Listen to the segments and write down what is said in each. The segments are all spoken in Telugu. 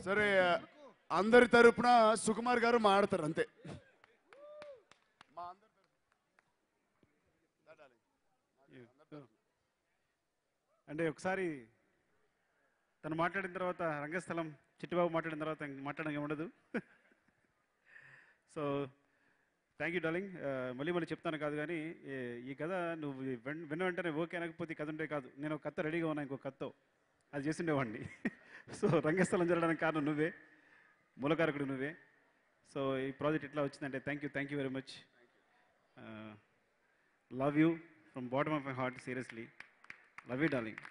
సరే అందరి తరపున సుకుమార్ గారు మాడతారు అంతే అంటే ఒకసారి తను మాట్లాడిన తర్వాత రంగస్థలం చిట్టిబాబు మాట్లాడిన తర్వాత ఇంక మాట్లాడడం ఉండదు సో థ్యాంక్ యూ డార్లింగ్ మళ్ళీ మళ్ళీ చెప్తాను కాదు కానీ ఈ- ఈ కథ నువ్వు విన్ విన్న వెంటనే ఓకే అనకపోతే ఈ కథ ఉంటే కాదు నేను ఒక కథ రెడీగా ఉన్నా ఇంకో కథతో అది చేసిండేవాడిని సో రంగస్థలం జరగడానికి కారణం నువ్వే మూలకారకుడు నువ్వే సో ఈ ప్రాజెక్ట్ ఇట్లా వచ్చిందంటే thank you thank you very much love you from bottom of my heart seriously love you darling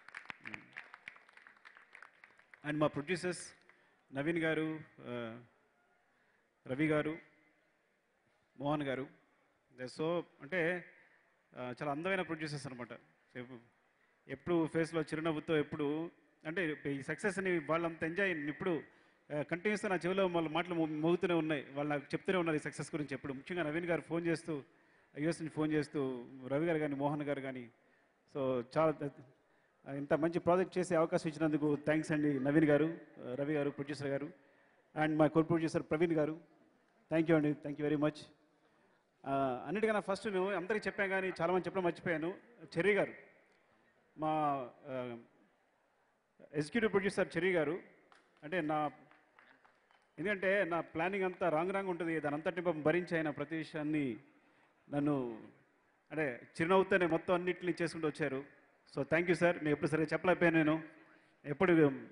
and మా ప్రొడ్యూసర్స్ నవీన్ గారు ఆ, రవి గారు మోహన్ గారు దే సో అంటే ఆ, చాలా అందమైన ప్రొడ్యూసర్స్ అనమాట ఎప్పుడు ఫేస్లో చిరునవ్వుతో ఎప్పుడు అంటే ఈ సక్సెస్ని వాళ్ళంత ఎంజాయ్ ఇప్పుడు కంటిన్యూస్గా నా చెవిలో వాళ్ళ మాటలు మో- మోగుతూనే ఉన్నాయి వాళ్ళు నాకు చెప్తూనే ఉన్నారు ఈ సక్సెస్ గురించి ఎప్పుడు ముఖ్యంగా నవీన్ గారు ఫోన్ చేస్తూ యూఎస్ నుంచి ఫోన్ చేస్తూ రవి గారు కానీ మోహన్ గారు కానీ సో చాలా ఆ, ఇంత మంచి ప్రాజెక్ట్ చేసే అవకాశం ఇచ్చినందుకు థ్యాంక్స్ అండి నవీన్ గారు ఆ, రవి గారు ప్రొడ్యూసర్ గారు అండ్ మా కో ప్రొడ్యూసర్ ప్రవీణ్ గారు థ్యాంక్ యూ అండి థ్యాంక్ యూ వెరీ మచ్ అన్నిటికన్నా ఫస్ట్ నువ్వు అందరికీ చెప్పాను కానీ చాలామంది చెప్పడం మర్చిపోయాను చెర్రీ గారు మా ఎగ్జిక్యూటివ్ ప్రొడ్యూసర్ చెర్రీ గారు అంటే నా ఎందుకంటే నా ప్లానింగ్ అంతా రాంగ్ రాంగ్ ఉంటుంది దాని అంతటి పాపం భరించి ఆయన ప్రతి విషయాన్ని నన్ను అంటే చిరునవ్వుతోనే మొత్తం అన్నింటినీ చేసుకుంటూ వచ్చారు సో థ్యాంక్ యూ సార్ నేను ఎప్పుడు సరిగ్గా చెప్పలేకపోయాను నేను ఎప్పుడు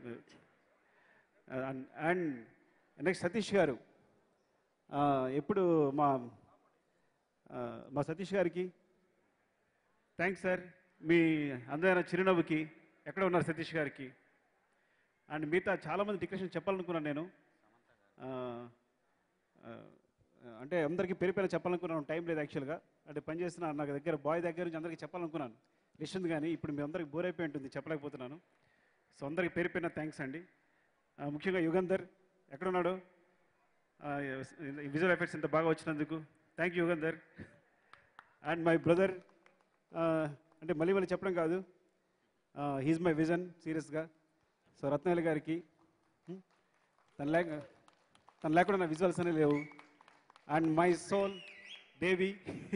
అండ్ నెక్స్ట్ సతీష్ గారు ఆ, ఎప్పుడు మా ఆ, మా సతీష్ గారికి థ్యాంక్స్ సార్ మీ అందమైన చిరునవ్వుకి ఎక్కడ ఉన్నారు సతీష్ గారికి అండ్ మిగతా చాలామంది డిక్రేషన్ చెప్పాలనుకున్నాను నేను ఆ, ఆ, అంటే అందరికీ పేరు పేరు చెప్పాలనుకున్నాను టైం లేదు యాక్చువల్గా అంటే పనిచేస్తున్న నాకు దగ్గర బాయ్ దగ్గర నుంచి అందరికీ చెప్పాలనుకున్నాను లిస్ట్ ఉంది కానీ ఇప్పుడు మీ అందరికి బోర్ అయిపోయి ఉంటుంది చెప్పలేకపోతున్నాను సో అందరికి పేరు పేరున థ్యాంక్స్ అండి ఆ, ముఖ్యంగా యుగంధర్ ఎక్కడున్నాడు విజువల్ ఎఫెక్ట్స్ ఇంత బాగా వచ్చినందుకు thank you Yugandhar and my brother అంటే మళ్ళీ మళ్ళీ చెప్పడం కాదు హీజ్ మై విజన్ సీరియస్గా సో రత్నాలి గారికి hmm, తను లేక తను లేకుండా నా విజువల్స్ అనే లేవు and my soul Devi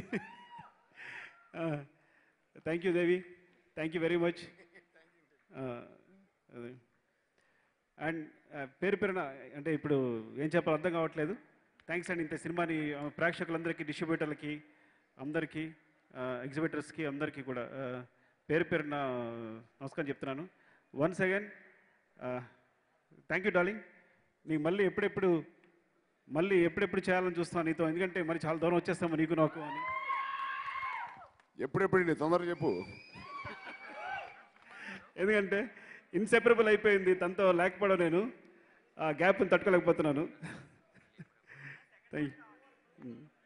thank you Devi thank you very much and పేరు పేరున అంటే ఇప్పుడు ఏం చెప్పాలో అర్థం కావట్లేదు థ్యాంక్స్ అండి ఇంత సినిమాని ఆ, ప్రేక్షకులందరికీ డిస్ట్రిబ్యూటర్లకి అందరికీ ఎగ్జిబిటర్స్కి అందరికీ కూడా ఆ, పేరు పేరున నమస్కారం చెప్తున్నాను once again thank you darling నీకు మళ్ళీ ఎప్పుడెప్పుడు మళ్ళీ ఎప్పుడెప్పుడు చేయాలని చూస్తున్నాను నీతో ఎందుకంటే మరి చాలా దూరం వచ్చేస్తాము నీకు నాకు అని ఎప్పుడెప్పుడు నీ తొందరగా చెప్పు ఎందుకంటే ఇన్సెపరబుల్ అయిపోయింది తనతో లేకపోవడం నేను ఆ గ్యాప్ని తట్టుకోలేకపోతున్నాను థ్యాంక్ యూ